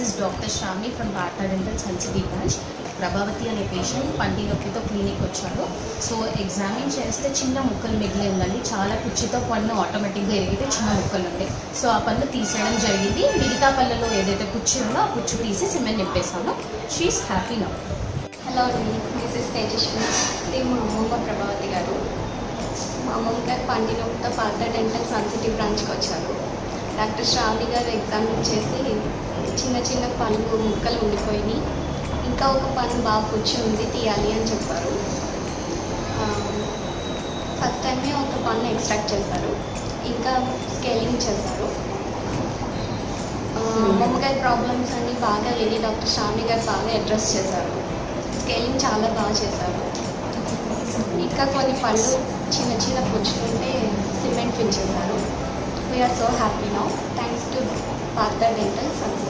is doctor శ్రామి from Bharat dental సన్సిటీ branch Prabhavati అనే పేషెంట్ పంటి నొప్పితో క్లినిక్ వచ్చాడు సో ఎగ్జామిన్ చేస్తే చిన్న ముక్కలు మిగిలి ఉందండి చాలా కుర్చీతో పన్ను ఆటోమేటిక్గా ఎరిగితే చిన్న ముక్కలు ఉండే సో ఆ పన్ను తీసేయడం జరిగింది మిగతా పళ్ళలో ఏదైతే కుర్చీ ఉందో ఆ కుర్చీ తీసి సిమెంట్ నింపేసాను షీఈస్ హ్యాపీ నౌ హలో అండి మిసెస్ తేజస్వి ఇది మా అమ్మమ్మ ప్రభావతి గారు మా అమ్మమ్మ గారు పంటి నొప్పితో పాత డెంటల్ సన్సిటీ బ్రాంచ్కి వచ్చారు డాక్టర్ శ్రావణి గారు ఎగ్జామిన్ చేసి చిన్న చిన్న పళ్ళు ముక్కలు ఉండిపోయినాయి ఇంకా ఒక పన్ను బాగా కూర్చి ఉంది తీయాలి అని చెప్పారు ఫస్ట్ టైమే ఒక పన్ను ఎక్స్ట్రాక్ట్ చేశారు ఇంకా స్కేలింగ్ చేశారు ఆ, అమ్మమ్మ గారి ప్రాబ్లమ్స్ అన్ని బాగా విని డాక్టర్ శ్రావణి గారు బాగా అడ్రస్ చేశారు స్కేలింగ్ చాలా బాగా చేశారు ఇంకా కొన్ని పళ్ళు చిన్న చిన్న పుచ్చుకుంటే సిమెంట్ ఫిల్ చేశారు we are so happy now thanks to Partha dental Sons